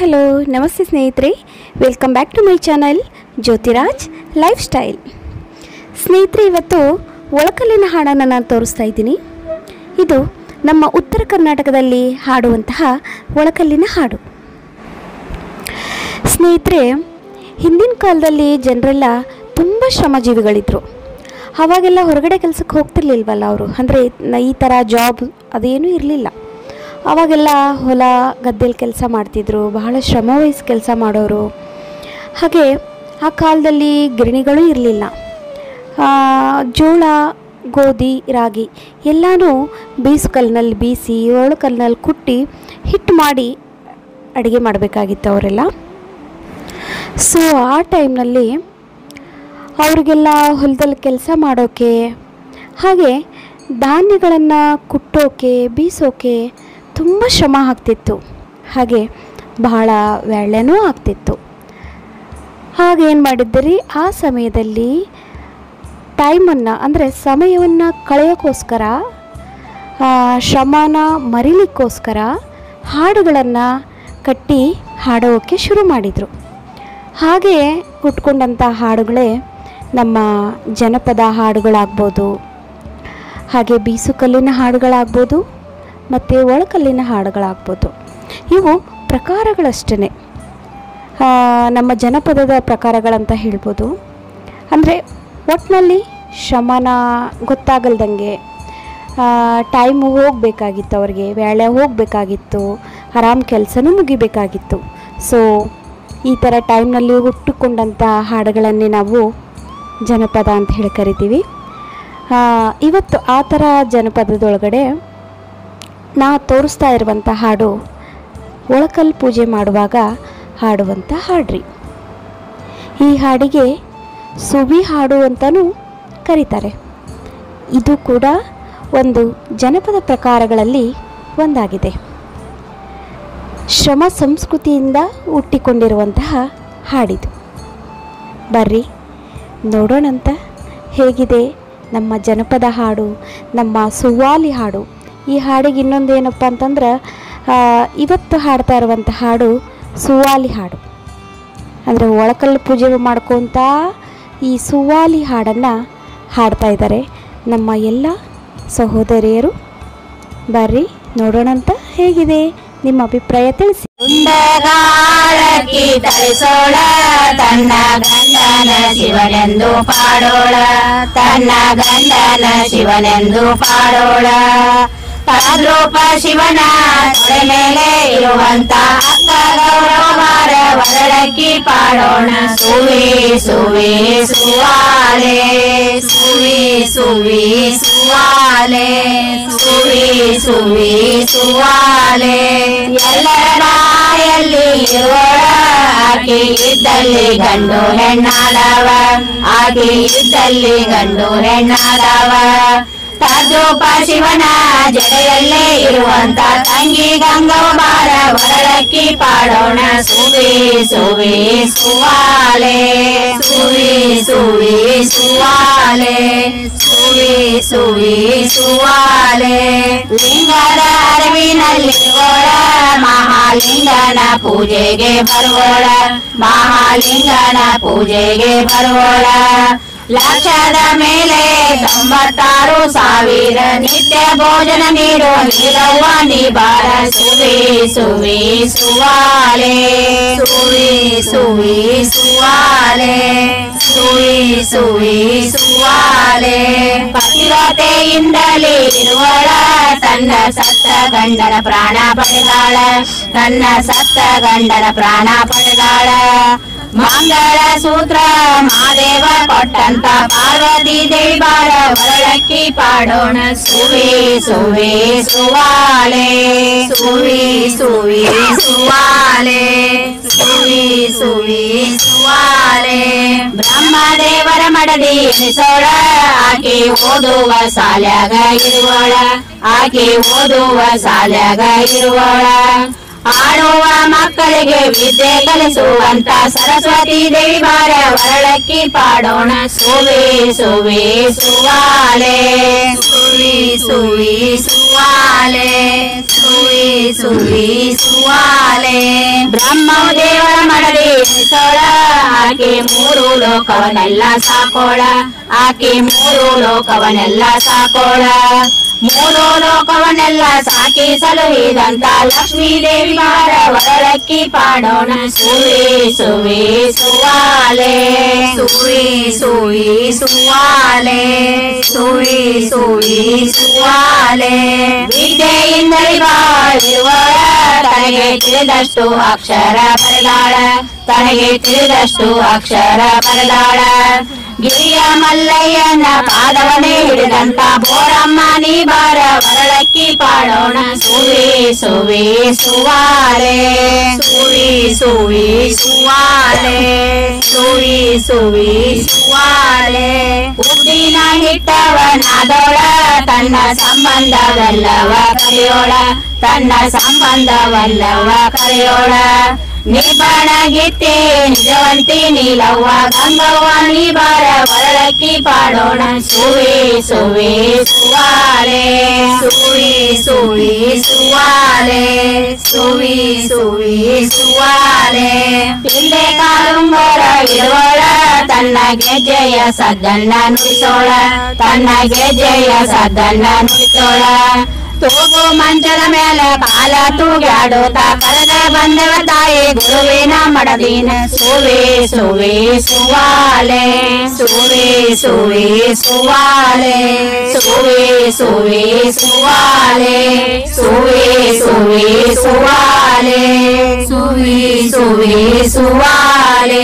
hello ನಮಸ್ತೆ ಸ್ನೇಹಿತರೆ welcome back to my channel Jyothiraj lifestyle ಸ್ನೇಹಿತರೆ ಇವತ್ತು ಒಳಕಲ್ಲಿನ ಹಾಡನ್ನು ನಾನು ತೋರಿಸ್ತಾ ಇದ್ದೀನಿ ಇದು ನಮ್ಮ ಉತ್ತರ ಕರ್ನಾಟಕದಲ್ಲಿ ಹಾಡುವಂತಹ ಒಳಕಲ್ಲಿನ ಹಾಡು ಸ್ನೇಹಿತರೆ ಹಿಂದಿನ ಕಾಲದಲ್ಲಿ ಜನರೆಲ್ಲ ತುಂಬ ಶ್ರಮಜೀವಿಗಳಿದ್ರು ಅವಾಗೆಲ್ಲ ಹೊರಗಡೆ ಕೆಲಸಕ್ಕೆ ಹೋಗ್ತಿರ್ಲಿಲ್ವಲ್ಲ ಅವರು ಅಂದರೆ ಈ ಥರ ಜಾಬ್ ಅದೇನೂ ಇರಲಿಲ್ಲ ಅವಾಗೆಲ್ಲ ಹೊಲ ಗದ್ದೆಲಿ ಕೆಲಸ ಮಾಡ್ತಿದ್ರು ಬಹಳ ಶ್ರಮವಹಿಸಿ ಕೆಲಸ ಮಾಡೋರು ಹಾಗೆ ಆ ಕಾಲದಲ್ಲಿ ಗಿರಣಿಗಳೂ ಇರಲಿಲ್ಲ ಜೋಳ ಗೋಧಿ ರಾಗಿ ಎಲ್ಲನೂ ಬೀಸು ಕಲ್ಲಿನಲ್ಲಿ ಬೀಸಿ ಒಳು ಕಲ್ಲಿನಲ್ಲಿ ಕುಟ್ಟಿ ಹಿಟ್ಟು ಮಾಡಿ ಅಡುಗೆ ಮಾಡಬೇಕಾಗಿತ್ತು ಅವರೆಲ್ಲ ಸೊ ಆ ಟೈಮ್ನಲ್ಲಿ ಅವರಿಗೆಲ್ಲ ಹೊಲದಲ್ಲಿ ಕೆಲಸ ಮಾಡೋಕ್ಕೆ ಹಾಗೆ ಧಾನ್ಯಗಳನ್ನು ಕುಟ್ಟೋಕೆ ಬೀಸೋಕೆ ತುಂಬ ಶ್ರಮ ಆಗ್ತಿತ್ತು ಹಾಗೆ ಬಹಳ ವ್ಯಾಳ್ಯನೂ ಆಗ್ತಿತ್ತು ಹಾಗೇನು ಮಾಡಿದ್ದೀರಿ ಆ ಸಮಯದಲ್ಲಿ ಟೈಮನ್ನು ಅಂದರೆ ಸಮಯವನ್ನು ಕಳೆಯೋಕ್ಕೋಸ್ಕರ ಆ, ಶ್ರಮನ ಮರಿಲಿಕ್ಕೋಸ್ಕರ ಹಾಡುಗಳನ್ನು ಕಟ್ಟಿ ಹಾಡೋಕ್ಕೆ ಶುರು ಮಾಡಿದರು ಹಾಗೆ ಹುಟ್ಕೊಂಡಂಥ ಹಾಡುಗಳೇ ನಮ್ಮ ಜನಪದ ಹಾಡುಗಳಾಗ್ಬೋದು ಹಾಗೆ ಬೀಸುಕಲ್ಲಿನ ಹಾಡುಗಳಾಗ್ಬೋದು ಮತ್ತು ಒಳಕಲ್ಲಿನ ಹಾಡುಗಳಾಗ್ಬೋದು ಇವು ಪ್ರಕಾರಗಳಷ್ಟೇ ನಮ್ಮ ಜನಪದದ ಪ್ರಕಾರಗಳಂತ ಹೇಳ್ಬೋದು ಅಂದರೆ ಒಟ್ಟಿನಲ್ಲಿ ಶ್ರಮನ ಗೊತ್ತಾಗಲ್ದಂಗೆ ಟೈಮು ಹೋಗಬೇಕಾಗಿತ್ತು ಅವ್ರಿಗೆ ವೇಳೆ ಹೋಗಬೇಕಾಗಿತ್ತು ಆರಾಮ್ ಕೆಲಸನೂ ಮುಗಿಬೇಕಾಗಿತ್ತು ಸೊ ಈ ಥರ ಟೈಮ್ನಲ್ಲಿ ಹುಟ್ಟುಕೊಂಡಂಥ ಹಾಡುಗಳನ್ನೇ ನಾವು ಜನಪದ ಅಂತ ಹೇಳಿ ಕರಿತೀವಿ ಆ, ಇವತ್ತು ಆ ಥರ ಜನಪದದೊಳಗಡೆ ನಾ ತೋರಿಸ್ತಾ ಇರುವಂಥ ಹಾಡು ಒಳಕಲ್ ಪೂಜೆ ಮಾಡುವಾಗ ಹಾಡುವಂಥ ಹಾಡ್ರಿ ಈ ಹಾಡಿಗೆ ಸುವಿ ಹಾಡು ಅಂತಲೂ ಕರೀತಾರೆ ಇದು ಕೂಡ ಒಂದು ಜನಪದ ಪ್ರಕಾರಗಳಲ್ಲಿ ಒಂದಾಗಿದೆ ಶ್ರಮ ಸಂಸ್ಕೃತಿಯಿಂದ ಹುಟ್ಟಿಕೊಂಡಿರುವಂತಹ ಹಾಡಿದು ಬರ್ರಿ ನೋಡೋಣಂತ ಹೇಗಿದೆ ನಮ್ಮ ಜನಪದ ಹಾಡು ನಮ್ಮ ಸುವಾಲಿ ಹಾಡು ಈ ಹಾಡಿಗೆ ಇನ್ನೊಂದು ಏನಪ್ಪ ಅಂತಂದ್ರೆ ಆ, ಇವತ್ತು ಹಾಡ್ತಾ ಇರುವಂಥ ಹಾಡು ಸುವಾಲಿ ಹಾಡು ಅಂದರೆ ಒಳಕಲ್ಲು ಪೂಜೆ ಮಾಡ್ಕೊತ ಈ ಸುವಾಲಿ ಹಾಡನ್ನು ಹಾಡ್ತಾ ಇದ್ದಾರೆ ನಮ್ಮ ಎಲ್ಲ ಸಹೋದರಿಯರು ಬರ್ರಿ ನೋಡೋಣಂತ ಹೇಗಿದೆ ನಿಮ್ಮ ಅಭಿಪ್ರಾಯ ತಿಳಿಸಿ ಉಂಡಗಾಳಕ್ಕಿ ತರಿಸೋಳ ತನ್ನ ಗಂಡನ ಶಿವನೆಂದು ಪಾಡೋಳ ತನ್ನ ಗಂಡನ ಶಿವನೆಂದು ಪಾಡೋಳ ತದ್ರೂಪ ಶಿವನ ತೊಡೆ ಮೇಲೆ ಇರುವಂತ ಅಕ್ಕ ಗೌರವರ ಒರಳಕ್ಕಿ ಪಾಡೋಣ ಸುವಿ ಸುವಿ ಸುವಾಲೆ ಸುವಿ ಸುವಿ ಸುವಾಲೆ ಸುವಿ ಸುವಿ ಸುವಾಲೆ ಎಲ್ಲರ ಬಾಯಲ್ಲಿ ಇರೋಳ ಆಕೆ ಇದ್ದಲ್ಲಿ ಗಂಡು ಹೆಣ್ಣಾದವ ಆಕೆ ಇದ್ದಲ್ಲಿ ಗಂಡು ಹೆಣ್ಣಾದವ ತದ್ರೂಪ ಶಿವನ ಜಡೆಯಲ್ಲೇ ಇರುವಂತ ತಂಗಿ ಗಂಗವ ಬಾರ ಹೊರಳಕ್ಕಿ ಪಾಡೋಣ ಸುವಿ ಸುವಿ ಸುವಾಲೆ ಸುವಿ ಸುವಿ ಸುವಾಲೆ ಸುವಿ ಸುವಿ ಸುವಾಲೆ ಲಿಂಗದ ಅರಿವಿನಲ್ಲಿ ಓಳ ಮಹಾಲಿಂಗನ ಪೂಜೆಗೆ ಬರುವೋಳ ಮಹಾಲಿಂಗನ ಪೂಜೆಗೆ ಬರುವೋಳ ಲಕ್ಷದ ಮೇಲೆ ತೊಂಬತ್ತಾರು ಸಾವಿರ ನಿತ್ಯ ಭೋಜನ ನೀಡುವ ನೀರವ್ವ ನಿಬಾರ ಸುವಿ ಸುವಿ ಸುವಾಲೆ ಸುವಿ ಸುವಿ ಸುವಾಲೆ ಸುವಿ ಸುವಿ ಸುವಾಲೆ ಪತಿವ್ರತೆಯಿಂದಲೇ ಇರುವಳ ತನ್ನ ಸತ್ತ ಗಂಡನ ಪ್ರಾಣ ಪಡೆದಾಳ ತನ್ನ ಸತ್ತ ಗಂಡನ ಪ್ರಾಣ ಪಡೆದಾಳ ಮಂಗಳ ಸೂತ್ರ ಮಾದೇವ ಕೊಟ್ಟಂತ ಪಾರ್ವತಿ ದೇವಿ ಬಾರ ಹೊರಳಕ್ಕಿ ಪಾಡೋಣ ಸುವಿ ಸುವಿ ಸುವಾಲೆ ಸುವಿ ಸುವಿ ಸುವಾಲೆ ಸುವಿ ಸುವಿ ಸುವಾಲೆ ಬ್ರಹ್ಮದೇವರ ಮಡದಿ ಎನಿಸೋಳ ಆಕೆ ಓದುವ ಸಾಲ್ಯಾಗ ಇರುವಳ ಆಕೆ ಓದುವ ಸಾಲ್ಯಾಗ ಇರುವಳ ಆಡುವ ಮಕ್ಕಳಿಗೆ ವಿದ್ಯೆ ಕಲಿಸುವಂತ ಸರಸ್ವತಿ ದೇವಿ ಬಾರ ಹೊರಳಕ್ಕಿ ಪಾಡೋಣ ಸುವಿ ಸುವಿ ಸುವಾಲೆ ಸುವಿ ಸುವಿ ಸುವ ಸುವಾಲೆ ಸುವಿ ಸುವಿ ಸುವಾಲೆ ಬ್ರಹ್ಮವು ದೇವರ ಮಡದಿ ಎನಿಸೋಳ ಆಕೆ ಮೂರು ಲೋಕವನ್ನೆಲ್ಲ ಸಾಕೋಳ ಆಕೆ ಮೂರು ಲೋಕವನ್ನೆಲ್ಲ ಸಾಕೋಳ ಮೂರು ಲೋಕವನ್ನೆಲ್ಲ ಸಾಕಿ ಸಲುಹಿದಂತ ಲಕ್ಷ್ಮೀ ದೇವಿ ಮಾರ ವರಳಕ್ಕಿ ಪಾಡೋಣ ಸುವಿ ಸುವಿ ಸುವಾಲೆ ಸುವಿ ಸುವಿ ಸುವಾಲೆ ಸುವಿ ಸುವಿ ಸುವಾಲೆ ವಿದ್ಯೆಯಿಂದಲೇ ಬಾಳಿರುವಳ ತನಗೆ ತಿಳಿದಷ್ಟು ಅಕ್ಷರ ಬರೆದಾಳ ತನಗೆ ತಿಳಿದಷ್ಟು ಅಕ್ಷರ ಬರೆದಾಳ ಗಿರಿಯ ಮಲ್ಲಯ್ಯನ ಪಾದವನೇ ಹಿಡಿದಂತ ಬೋರಮ್ಮ ನೀ ಬಾರ ವರಳಕ್ಕಿ ಪಾಡೋಣ ಸುವಿ ಸುವಿ ಸುವಾಲೆ ಸುವಿ ಸುವಿ ಸುವಾಲೆ ಸುವಿ ಸುವಿ ಸುವಾಲೆ ಉದ್ದಿನ ಹಿಟ್ಟವನಾದೋಳ ತನ್ನ ಸಂಬಂಧವೆಲ್ಲವ ಕರೆಯೋಳ ತನ್ನ ಸಂಬಂಧವಲ್ಲವ ಕರೆಯೋಳ ನಿಬಣಗಿತ್ತೆ ನಿಜವಂತಿ ನೀಲವ್ವ ಗಂಗವ್ವ ನೀ ಬಾರ ವರಳಕ್ಕಿ ಪಾಡೋಣ ಸುವಿ ಸುವಿ ಸುವಾಲೆ ಸುವಿ ಸುವಿ ಸುವಾಲೆ ಸುವಿ ಸುವಿ ಸುವಾಲೆ ಪಿಲ್ಲೆ ಕಾಲುಂಗರ ಇರುವಳ ತನ್ನ ಗೆಜ್ಜೆಯ ಸದ್ದನ್ನ ನುಡಿಸೋಳ ತನ್ನ ಗೆಜ್ಜೆಯ ಸದ್ದನ್ನ ನುಡಿಸೋಳ ತೂಗು ಮಂಚದ ಮೇಲೆ ಕಾಲ ತೂಗಾಡುತ್ತ ಕರೆದ ಬಂದವ ತಾಯಿ ಗುರುವಿನ ಮಡದಿನ ಸುವೆ ಸುವೆ ಸುವಾಲೆ ಸುವೆ ಸುವೆ ಸುವಾಲೆ ಸುವೆ ಸುವೆ ಸುವಾಲೆ ಸುವೆ ಸುವೆ ಸುವಾಲೆ ಸುವಿ ಸುವೆ ಸುವಾಲೆ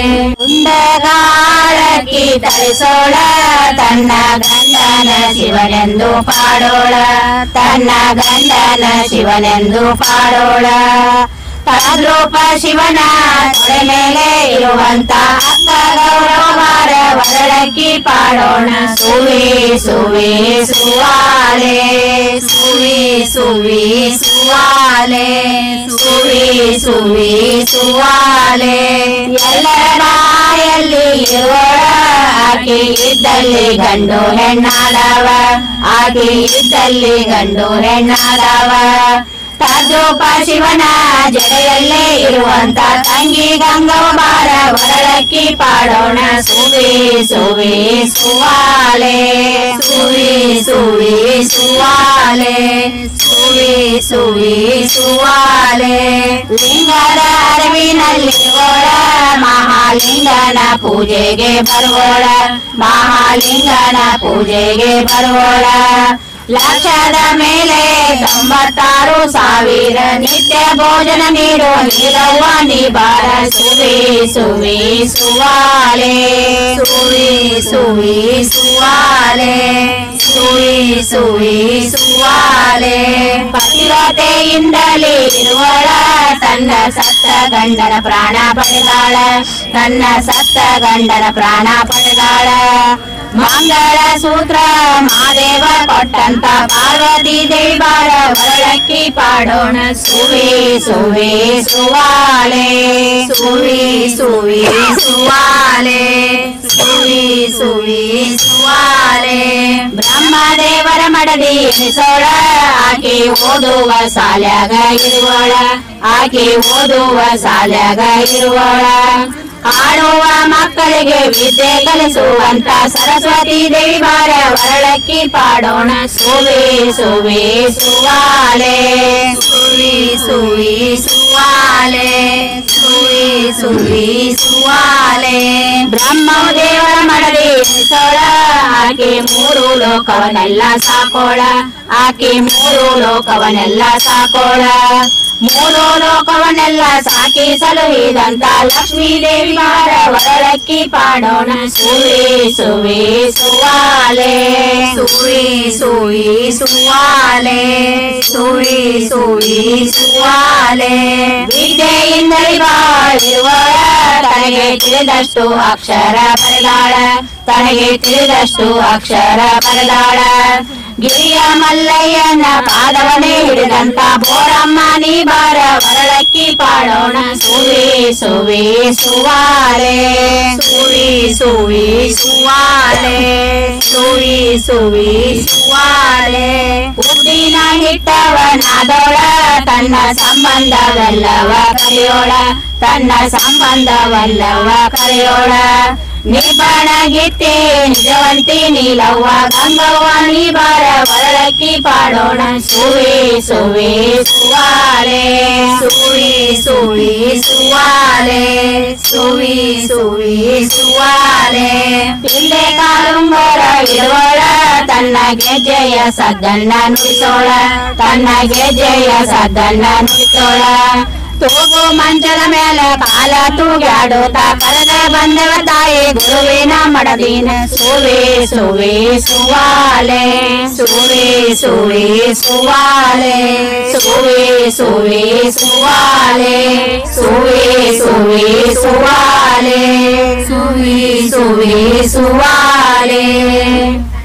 ಉಂಡಗಾಳಕ್ಕಿ ತರಿಸೋಳ ತನ್ನ ಗಂಡನ ಶಿವನೆಂದು ಪಾಡೋಳ ತನ್ನ ಗಂಡನ ಶಿವನೆಂದು ಪಾಡೋಳ ತದ್ರೂಪ ಶಿವನ ತೊಡೆ ಮೇಲೆ ಇರುವಂತ ಅಕ್ಕ ಗೌರವರ ವರಳಕ್ಕಿ ಪಾಡೋಣ ಸುವಿ ಸುವಿ ಸುವಾಲೆ ಸುವಿ ಸುವಿ ಸುವಾಲೆ ಸುವಿ ಸುವಿ ಸುವಾಲೆ ಎಲ್ಲರ ಬಾಯಲ್ಲಿ ಇರುವಳ ಆಕೆ ಇದ್ದಲ್ಲಿ ಗಂಡು ಹೆಣ್ಣಾದವ ಆಕೆ ಇದ್ದಲ್ಲಿ ಗಂಡು ಹೆಣ್ಣಾದವ ತದ್ರೂಪ ಶಿವನ ಜಡೆಯಲ್ಲೇ ಇರುವಂತ ತಂಗಿ ಗಂಗವ ಬಾರ ವರಳಕ್ಕಿ ಪಾಡೋಣ ಸುವಿ ಸುವಿ ಸುವಾಲೆ ಸುವಿ ಸುವಿ ಸುವಾಲೆ ಸುವಿ ಸುವಿ ಸುವಾಲೆ ಲಿಂಗದ ಅರಿವಿನಲ್ಲಿ ಓಳ ಮಹಾಲಿಂಗನ ಪೂಜೆಗೆ ಬರುವೋಳ ಮಹಾಲಿಂಗನ ಪೂಜೆಗೆ ಬರುವೋಳ ಲಕ್ಷದ ಮೇಲೆ ತೊಂಬತ್ತಾರು ಸಾವಿರ ನಿತ್ಯ ಭೋಜನ ನೀಡುವ ನೀರವ್ವ ನೀ ಬಾರ ಸುವಿ ಸುವಿ ಸುವಾಲೆ ಸುವಿ ಸುವಿ ಸುವಾಲೆ ಸುವಿ ಸುವಿ ಸುವಾಲೆ ಪತಿರತೆಯಿಂದಲೇ ಇರುವಳ ತನ್ನ ಸತ್ತ ಗಂಡನ ಪ್ರಾಣ ಪಡೆದಾಳ ತನ್ನ ಸತ್ತ ಗಂಡನ ಪ್ರಾಣ ಪಡೆದಾಳ ಮಂಗಳ ಸೂತ್ರ ಮಾದೇವ ಕೊಟ್ಟಂತ ಪಾರ್ವತಿ ದೇವಿ ಬಾರ ವರಳಕ್ಕಿ ಪಾಡೋಣ ಸುವಿ ಸುವಿ ಸುವಾಲೆ ಸುವಿ ಸುವಿ ಸುವಾಲೆ ಸುವಿ ಸುವಿ ಸುವಾಲೆ ಬ್ರಹ್ಮದೇವರ ಮಡದಿ ಎನಿಸೋಳ ಆಕೆ ಓದುವ ಸಾಲ್ಯಾಗ ಇರುವಳ ಆಕೆ ಓದುವ ಸಾಲ್ಯಾಗ ಇರುವಳ ಆಡುವ ಮಕ್ಕಳಿಗೆ ವಿದ್ಯೆ ಕಲಿಸುವಂತ ಸರಸ್ವತಿ ದೇವಿ ಬಾರ ವರಳಕ್ಕಿ ಪಾಡೋಣ ಸುವಿ ಸುವಿ ಸುವಾಲೆ ಸುವಿ ಸುವಿ ಸುವಾಲೆ ಸುವಿ ಸುವಿ ಸುವಾಲೆ ಬ್ರಹ್ಮವು ದೇವರ ಮಡದಿ ಎನಿಸೋಳ ಆಕೆ ಮೂರು ಲೋಕವನ್ನೆಲ್ಲ ಸಾಕೋಳ ಆಕೆ ಮೂರು ಲೋಕವನ್ನೆಲ್ಲ ಸಾಕೋಳ ಮೂರು ಲೋಕವನ್ನೆಲ್ಲ ಸಾಕಿ ಸಲುಹಿದಂತ ಲಕ್ಷ್ಮೀ ದೇವಿ ಮಾರ ವರಳಕ್ಕಿ ಪಾಡೋಣ ಸುವಿ ಸುವಿ ಸುವಾಲೆ ಸುವಿ ಸುವಿ ಸುವಾಲೆ ಸುವಿ ಸುವಿ ಸುವಾಲೆ ವಿದ್ಯೆಯಿಂದಲೇ ಬಾಳಿರುವಳ ತನಗೆ ತಿಳಿದಷ್ಟು ಅಕ್ಷರ ಬರೆದಾಳ ತನಗೆ ತಿಳಿದಷ್ಟು ಅಕ್ಷರ ಬರೆದಾಳ ಗಿರಿಯ ಮಲ್ಲಯ್ಯನ ಪಾದವನೇ ಹಿಡಿದಂತ ಬೋರಮ್ಮ ನೀ ಬಾರ ವರಳಕ್ಕಿ ಪಾಡೋಣ ಸುವಿ ಸುವಿ ಸುವಾಲೆ ಸುವಿ ಸುವಿ ಸುವಾಲೆ ಸುವಿ ಸುವಿ ಸುವಾಲೆ ಉದ್ದಿನ ಹಿಟ್ಟವನಾದೋಳ ತನ್ನ ಸಂಬಂಧವೆಲ್ಲವ ಕರೆಯೋಳ ತನ್ನ ಸಂಬಂಧವಲ್ಲವ ಕರೆಯೋಳ ನಿಬಣಗಿತ್ತಿ ನಿಜವಂತಿ ನೀಲವ್ವ ಗಂಗವ್ವ ನೀ ಬಾರ ವರಳಕ್ಕಿ ಪಾಡೋಣ ಸುವಿ ಸುವಿ ಸುವಾಲೆ ಸುವಿ ಸುವಿ ಸುವಾಲೆ ಸುವಿ ಸುವಿ ಸುವಾಲೆ ಇಲ್ಲೇ ಕಾಲುಂಗರ ಇರುವಳ ತನ್ನ ಗೆಜ್ಜೆಯ ಸದ್ದನ್ನ ನುಡಿಸೋಳ ತನ್ನ ಗೆಜ್ಜೆಯ ಸದ್ದನ್ನ ನುಡಿಸೋಳ ತೂಗು ಮಂಚದ ಮೇಲೆ ಕಾಲ ತೂಗಾಡುತ್ತ ಕರೆದ ಬಂದವ ತಾಯಿ ಗುರುವಿನ ಮಡದಿನ ಸುವೆ ಸುವೆ ಸುವಾಲೆ ಸುವೆ ಸುವೆ ಸುವಾಲೆ ಸುವೆ ಸುವೆ ಸುವಾಲೆ ಸುವೆ ಸುವೆ ಸುವಾಲೆ ಸುವೆ ಸುವೆ ಸುವಾಲೆ